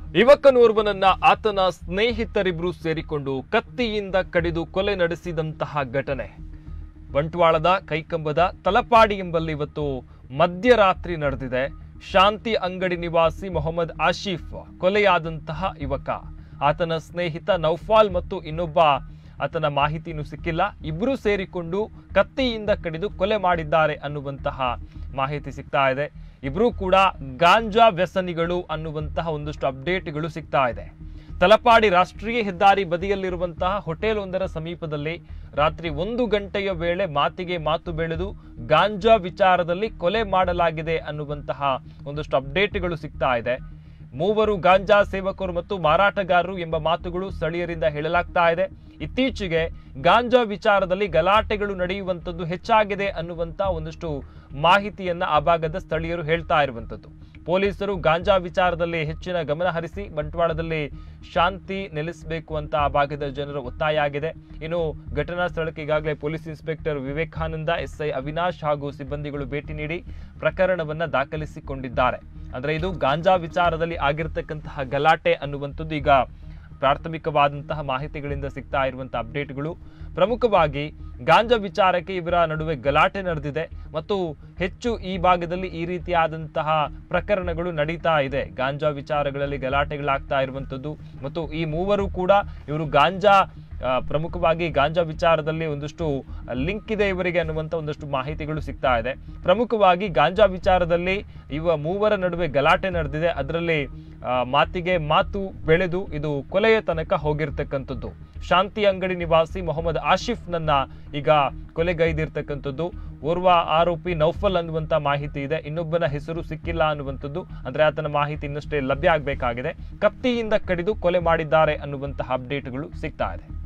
ಯುವಕನೋರ್ವನನ್ನ ಆತನ ಸ್ನೇಹಿತರಿಬ್ರು ಸೇರಿಕೊಂಡು ಕತ್ತಿಯಿಂದ ಕಡಿದು ಕೊಲೆ ನಡೆಸಿದಂತಹ ಘಟನೆ ಬಂಟ್ವಾಳದ ಕೈಕಂಬದ ತಲಪಾಡಿ ಎಂಬಲ್ಲಿ ಇವತ್ತು ಮಧ್ಯರಾತ್ರಿ ನಡೆದಿದೆ ಶಾಂತಿ ಅಂಗಡಿ ನಿವಾಸಿ ಮೊಹಮ್ಮದ್ ಆಶೀಫ್ ಕೊಲೆಯಾದಂತಹ ಯುವಕ ಆತನ ಸ್ನೇಹಿತ ನೌಫಾಲ್ ಮತ್ತು ಇನ್ನೊಬ್ಬ ಆತನ ಮಾಹಿತಿನೂ ಸಿಕ್ಕಿಲ್ಲ ಇಬ್ಬರು ಸೇರಿಕೊಂಡು ಕತ್ತಿಯಿಂದ ಕಡಿದು ಕೊಲೆ ಮಾಡಿದ್ದಾರೆ ಅನ್ನುವಂತಹ ಮಾಹಿತಿ ಸಿಗ್ತಾ ಇದೆ ಇಬ್ಬರು ಕೂಡ ಗಾಂಜಾ ವ್ಯಸನಿಗಳು ಅನ್ನುವಂತಹ ಒಂದಷ್ಟು ಅಪ್ಡೇಟ್ಗಳು ಸಿಗ್ತಾ ಇದೆ ತಲಪಾಡಿ ರಾಷ್ಟ್ರೀಯ ಹೆದ್ದಾರಿ ಬದಿಯಲ್ಲಿರುವಂತಹ ಹೋಟೆಲ್ ಒಂದರ ಸಮೀಪದಲ್ಲಿ ರಾತ್ರಿ ಒಂದು ಗಂಟೆಯ ವೇಳೆ ಮಾತಿಗೆ ಮಾತು ಬೆಳೆದು ಗಾಂಜಾ ವಿಚಾರದಲ್ಲಿ ಕೊಲೆ ಮಾಡಲಾಗಿದೆ ಅನ್ನುವಂತಹ ಒಂದಷ್ಟು ಅಪ್ಡೇಟ್ಗಳು ಸಿಗ್ತಾ ಇದೆ ಮೂವರು ಗಾಂಜಾ ಸೇವಕರು ಮತ್ತು ಮಾರಾಟಗಾರರು ಎಂಬ ಮಾತುಗಳು ಸ್ಥಳೀಯರಿಂದ ಹೇಳಲಾಗ್ತಾ ಇದೆ ಇತ್ತೀಚೆಗೆ ಗಾಂಜಾ ವಿಚಾರದಲ್ಲಿ ಗಲಾಟೆಗಳು ನಡೆಯುವಂಥದ್ದು ಹೆಚ್ಚಾಗಿದೆ ಅನ್ನುವಂತ ಒಂದಷ್ಟು ಮಾಹಿತಿಯನ್ನ ಆ ಭಾಗದ ಸ್ಥಳೀಯರು ಹೇಳ್ತಾ ಇರುವಂಥದ್ದು ಪೊಲೀಸರು ಗಾಂಜಾ ವಿಚಾರದಲ್ಲಿ ಹೆಚ್ಚಿನ ಗಮನ ಹರಿಸಿ ಬಂಟ್ವಾಳದಲ್ಲಿ ಶಾಂತಿ ನೆಲೆಸಬೇಕು ಅಂತ ಆ ಭಾಗದ ಜನರ ಒತ್ತಾಯ ಆಗಿದೆ ಇನ್ನು ಘಟನಾ ಸ್ಥಳಕ್ಕೆ ಈಗಾಗಲೇ police inspector Vivekananda SI Avinash ಹಾಗೂ ಸಿಬ್ಬಂದಿಗಳು ಭೇಟಿ ನೀಡಿ ಪ್ರಕರಣವನ್ನ ದಾಖಲಿಸಿಕೊಂಡಿದ್ದಾರೆ ಅಂದ್ರೆ ಇದು ಗಾಂಜಾ ವಿಚಾರದಲ್ಲಿ ಆಗಿರ್ತಕ್ಕಂತಹ ಗಲಾಟೆ ಅನ್ನುವಂಥದ್ದು ಈಗ ಪ್ರಾಥಮಿಕವಾದಂತಹ ಮಾಹಿತಿಗಳಿಂದ ಸಿಗ್ತಾ ಇರುವಂತಹ ಅಪ್ಡೇಟ್ಗಳು ಪ್ರಮುಖವಾಗಿ ಗಾಂಜಾ ವಿಚಾರಕ್ಕೆ ಇವರ ನಡುವೆ ಗಲಾಟೆ ನಡೆದಿದೆ ಮತ್ತು ಹೆಚ್ಚು ಈ ಭಾಗದಲ್ಲಿ ಈ ರೀತಿಯಾದಂತಹ ಪ್ರಕರಣಗಳು ನಡೀತಾ ಇದೆ ಗಾಂಜಾ ವಿಚಾರಗಳಲ್ಲಿ ಗಲಾಟೆಗಳಾಗ್ತಾ ಇರುವಂಥದ್ದು ಮತ್ತು ಈ ಮೂವರು ಕೂಡ ಇವರು ಗಾಂಜಾ ಆ, ಪ್ರಮುಖವಾಗಿ ಗಾಂಜಾ ವಿಚಾರದಲ್ಲಿ ಒಂದಷ್ಟು ಲಿಂಕ್ ಇದೆ ಇವರಿಗೆ ಅನ್ನುವಂಥ ಒಂದಷ್ಟು ಮಾಹಿತಿಗಳು ಸಿಗ್ತಾ ಇದೆ ಪ್ರಮುಖವಾಗಿ ಗಾಂಜಾ ವಿಚಾರದಲ್ಲಿ ಇವ ಮೂವರ ನಡುವೆ ಗಲಾಟೆ ನಡೆದಿದೆ ಅದರಲ್ಲಿ ಆ, ಮಾತಿಗೆ ಮಾತು ಬೆಳೆದು ಇದು ಕೊಲೆಯ ತನಕ ಹೋಗಿರ್ತಕ್ಕಂಥದ್ದು ಶಾಂತಿ ಅಂಗಡಿ ನಿವಾಸಿ ಮೊಹಮ್ಮದ್ ಆಶಿಫ್ ನನ್ನ ಈಗ ಕೊಲೆಗೈದಿರ್ತಕ್ಕಂಥದ್ದು ಓರ್ವ ಆರೋಪಿ ನೌಫಲ್ ಅನ್ನುವಂಥ ಮಾಹಿತಿ ಇದೆ ಇನ್ನೊಬ್ಬನ ಹೆಸರು ಸಿಕ್ಕಿಲ್ಲ ಅನ್ನುವಂಥದ್ದು ಅಂದ್ರೆ ಆತನ ಮಾಹಿತಿ ಇನ್ನಷ್ಟೇ ಲಭ್ಯ ಆಗಬೇಕಾಗಿದೆ ಕತ್ತಿಯಿಂದ ಕಡಿದು ಕೊಲೆ ಮಾಡಿದ್ದಾರೆ ಅನ್ನುವಂತಹ ಅಪ್ಡೇಟ್ಗಳು ಸಿಗ್ತಾ ಇದೆ